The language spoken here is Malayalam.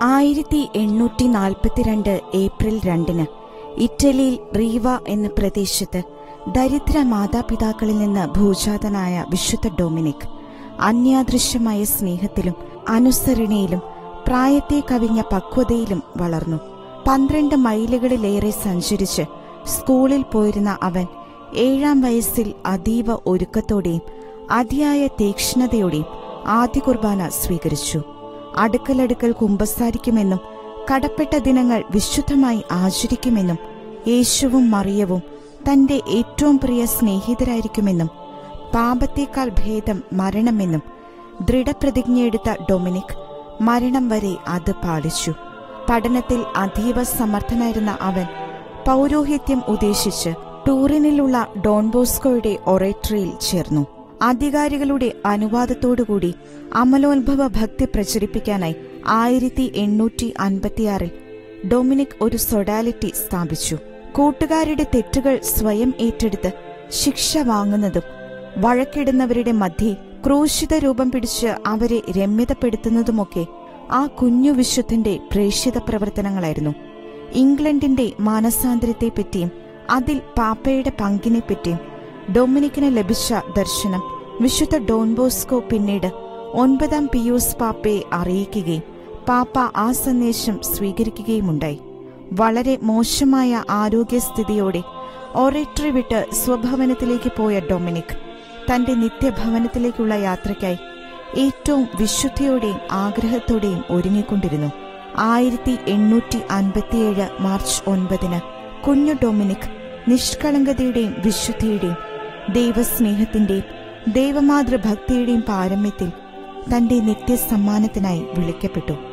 ആയിരത്തി എണ്ണൂറ്റി നാൽപ്പത്തിരണ്ട് ഏപ്രിൽ രണ്ടിന് ഇറ്റലിയിൽ റീവ എന്ന പ്രദേശത്ത് ദരിദ്ര മാതാപിതാക്കളിൽ നിന്ന് ഭൂജാതനായ വിശുദ്ധ ഡൊമിനിക് അന്യാദൃശ്യമായ സ്നേഹത്തിലും അനുസരണയിലും പ്രായത്തെ കവിഞ്ഞ പക്വതയിലും വളർന്നു പന്ത്രണ്ട് മൈലുകളിലേറെ സഞ്ചരിച്ച് സ്കൂളിൽ പോയിരുന്ന അവൻ ഏഴാം വയസ്സിൽ അതീവ ഒരുക്കത്തോടെയും അതിയായ തീക്ഷ്ണതയോടെയും ആദ്യ കുർബാന സ്വീകരിച്ചു അടുക്കലടുക്കൽ കുമ്പസാരിക്കുമെന്നും കടപ്പെട്ട ദിനങ്ങൾ വിശുദ്ധമായി ആചരിക്കുമെന്നും യേശുവും മറിയവും തന്റെ ഏറ്റവും പ്രിയ സ്നേഹിതരായിരിക്കുമെന്നും പാപത്തേക്കാൾ ഭേദം മരണമെന്നും ദൃഢപ്രതിജ്ഞയെടുത്ത ഡൊമിനിക് മരണം വരെ അത് പാലിച്ചു പഠനത്തിൽ അതീവ സമർത്ഥനായിരുന്ന അവൻ പൗരോഹിത്യം ഉദ്ദേശിച്ച് ടൂറിനിലുള്ള ഡോൺബോസ്കോയുടെ ഒറേറ്ററിയിൽ ചേർന്നു അധികാരികളുടെ അനുവാദത്തോടുകൂടി അമലോത്ഭവ ഭക്തി പ്രചരിപ്പിക്കാനായി ആയിരത്തി എണ്ണൂറ്റി അൻപത്തിയാറിൽ ഡൊമിനിക് ഒരു സൊഡാലിറ്റി സ്ഥാപിച്ചു കൂട്ടുകാരുടെ തെറ്റുകൾ സ്വയം ഏറ്റെടുത്ത് ശിക്ഷ വാങ്ങുന്നതും വഴക്കിടുന്നവരുടെ മധ്യേ ക്രൂശിത രൂപം പിടിച്ച് അവരെ രമ്യതപ്പെടുത്തുന്നതുമൊക്കെ ആ കുഞ്ഞു വിശുദ്ധന്റെ പ്രേക്ഷിത പ്രവർത്തനങ്ങളായിരുന്നു ഇംഗ്ലണ്ടിന്റെ മാനസാന്തരത്തെപ്പറ്റിയും അതിൽ പാപ്പയുടെ പങ്കിനെപ്പറ്റിയും ഡൊമിനിക്കിന് ലഭിച്ച ദർശനം വിശുദ്ധ ഡോൺബോസ്കോ പിന്നീട് ഒൻപതാം പിയൂസ് പാപ്പയെ അറിയിക്കുകയും പാപ്പ ആ സന്ദേശം സ്വീകരിക്കുകയുമുണ്ടായി വളരെ മോശമായ ആരോഗ്യസ്ഥിതിയോടെ ഒറേറ്ററി വിട്ട് സ്വഭവനത്തിലേക്ക് പോയ ഡൊമിനിക് തന്റെ നിത്യഭവനത്തിലേക്കുള്ള യാത്രയ്ക്കായി ഏറ്റവും വിശുദ്ധിയോടെയും ആഗ്രഹത്തോടെയും ഒരുങ്ങിക്കൊണ്ടിരുന്നു ആയിരത്തി എണ്ണൂറ്റി അൻപത്തിയേഴ് മാർച്ച് ഒൻപതിന് കുഞ്ഞു ഡൊമിനിക് നിഷ്കളങ്കതയുടെയും വിശുദ്ധിയുടെയും ദൈവസ്നേഹത്തിന്റെയും ദൈവമാതൃഭക്തിയുടെയും പാരമ്യത്തിൽ തന്റെ നിത്യസമ്മാനത്തിനായി വിളിക്കപ്പെട്ടു